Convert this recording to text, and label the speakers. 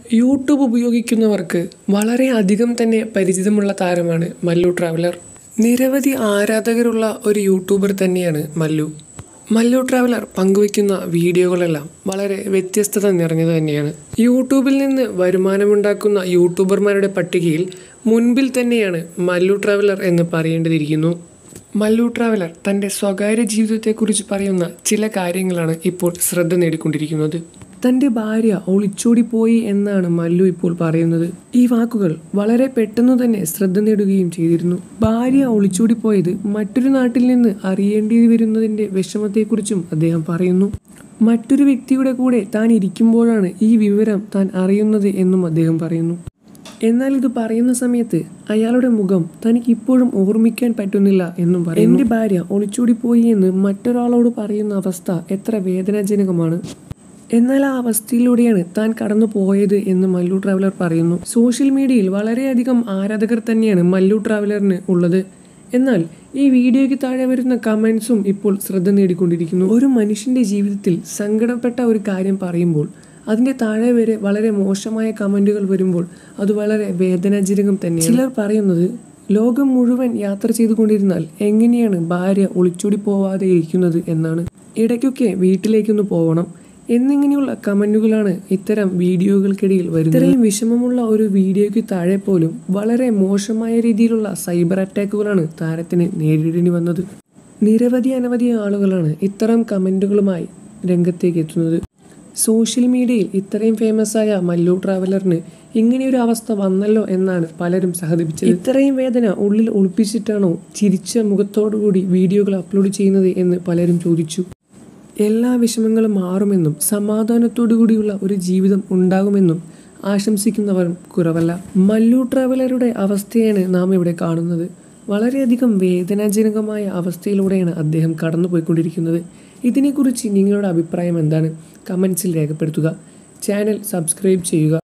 Speaker 1: YouTube ഉപയോഗിക്കുന്നവർക്ക് വളരെ അധികം തന്നെ പരിചിതമുള്ള താരമാണ് മല്ലു ട്രാവലർ നിരവധി ആരാധകരുള്ള ഒരു യൂട്യൂബർ തന്നെയാണ് മല്ലു മല്ലു ട്രാവലർ പങ്കുവയ്ക്കുന്ന വീഡിയോകളെല്ലാം വളരെ വ്യത്യസ്തത നിറഞ്ഞത് തന്നെയാണ് യൂട്യൂബിൽ നിന്ന് വരുമാനമുണ്ടാക്കുന്ന യൂട്യൂബർമാരുടെ പട്ടികയിൽ മുൻപിൽ തന്നെയാണ് മല്ലു ട്രാവലർ എന്ന് പറയേണ്ടതിരിക്കുന്നു മല്ലു ട്രാവലർ തൻ്റെ സ്വകാര്യ ജീവിതത്തെക്കുറിച്ച് പറയുന്ന ചില കാര്യങ്ങളാണ് ഇപ്പോൾ ശ്രദ്ധ നേടിക്കൊണ്ടിരിക്കുന്നത് തൻ്റെ ഭാര്യ ഒളിച്ചോടിപ്പോയി എന്നാണ് മല്ലു ഇപ്പോൾ പറയുന്നത് ഈ വാക്കുകൾ വളരെ പെട്ടെന്ന് തന്നെ ശ്രദ്ധ നേടുകയും ചെയ്തിരുന്നു ഭാര്യ ഒളിച്ചോടിപ്പോയത് മറ്റൊരു നാട്ടിൽ നിന്ന് അറിയേണ്ടി വരുന്നതിൻ്റെ വിഷമത്തെക്കുറിച്ചും അദ്ദേഹം പറയുന്നു മറ്റൊരു വ്യക്തിയുടെ കൂടെ താൻ ഇരിക്കുമ്പോഴാണ് ഈ വിവരം താൻ അറിയുന്നത് എന്നും അദ്ദേഹം പറയുന്നു എന്നാൽ ഇത് പറയുന്ന സമയത്ത് അയാളുടെ മുഖം തനിക്ക് ഇപ്പോഴും ഓർമ്മിക്കാൻ പറ്റുന്നില്ല എന്നും പറയും എൻ്റെ ഭാര്യ ഒളിച്ചോടിപ്പോയി എന്ന് മറ്റൊരാളോട് പറയുന്ന അവസ്ഥ എത്ര വേദനാജനകമാണ് എന്നാൽ ആ അവസ്ഥയിലൂടെയാണ് താൻ കടന്നു പോയത് എന്ന് മല്ലു ട്രാവലർ പറയുന്നു സോഷ്യൽ മീഡിയയിൽ വളരെയധികം ആരാധകർ തന്നെയാണ് മല്ലു ട്രാവലറിന് ഉള്ളത് എന്നാൽ ഈ വീഡിയോയ്ക്ക് താഴെ വരുന്ന കമൻസും ഇപ്പോൾ ശ്രദ്ധ നേടിക്കൊണ്ടിരിക്കുന്നു ഒരു മനുഷ്യന്റെ ജീവിതത്തിൽ സങ്കടപ്പെട്ട ഒരു കാര്യം പറയുമ്പോൾ അതിൻ്റെ താഴെ വരെ വളരെ മോശമായ കമൻറ്റുകൾ വരുമ്പോൾ അത് വളരെ വേദനാജനകം തന്നെയാണ് ചിലർ പറയുന്നത് ലോകം മുഴുവൻ യാത്ര ചെയ്തുകൊണ്ടിരുന്നാൽ എങ്ങനെയാണ് ഭാര്യ ഒളിച്ചോടി പോവാതെ ഇരിക്കുന്നത് എന്നാണ് ഇടയ്ക്കൊക്കെ വീട്ടിലേക്കൊന്ന് പോകണം എന്നിങ്ങനെയുള്ള കമൻറ്റുകളാണ് ഇത്തരം വീഡിയോകൾക്കിടയിൽ വരുന്നത് ഇത്രയും വിഷമമുള്ള ഒരു വീഡിയോയ്ക്ക് താഴെ പോലും വളരെ മോശമായ രീതിയിലുള്ള സൈബർ അറ്റാക്കുകളാണ് താരത്തിന് നേരിടേണ്ടി വന്നത് നിരവധി അനവധി ആളുകളാണ് ഇത്തരം കമൻറ്റുകളുമായി രംഗത്തേക്ക് എത്തുന്നത് സോഷ്യൽ മീഡിയയിൽ ഇത്രയും ഫേമസ് ആയ മല്ലു ട്രാവലറിന് ഇങ്ങനെയൊരു അവസ്ഥ വന്നല്ലോ എന്നാണ് പലരും സഹതിപ്പിച്ചത് ഇത്രയും വേദന ഉള്ളിൽ ഒളിപ്പിച്ചിട്ടാണോ ചിരിച്ച മുഖത്തോടുകൂടി വീഡിയോകൾ അപ്ലോഡ് ചെയ്യുന്നത് എന്ന് പലരും ചോദിച്ചു എല്ലാ വിഷമങ്ങളും മാറുമെന്നും സമാധാനത്തോടു കൂടിയുള്ള ഒരു ജീവിതം ഉണ്ടാകുമെന്നും ആശംസിക്കുന്നവർ കുറവല്ല മല്ലു ട്രാവലറുടെ അവസ്ഥയാണ് നാം ഇവിടെ കാണുന്നത് വളരെയധികം വേദനാജനകമായ അവസ്ഥയിലൂടെയാണ് അദ്ദേഹം കടന്നുപോയിക്കൊണ്ടിരിക്കുന്നത് ഇതിനെക്കുറിച്ച് നിങ്ങളുടെ അഭിപ്രായം എന്താണ് കമൻസിൽ രേഖപ്പെടുത്തുക ചാനൽ സബ്സ്ക്രൈബ് ചെയ്യുക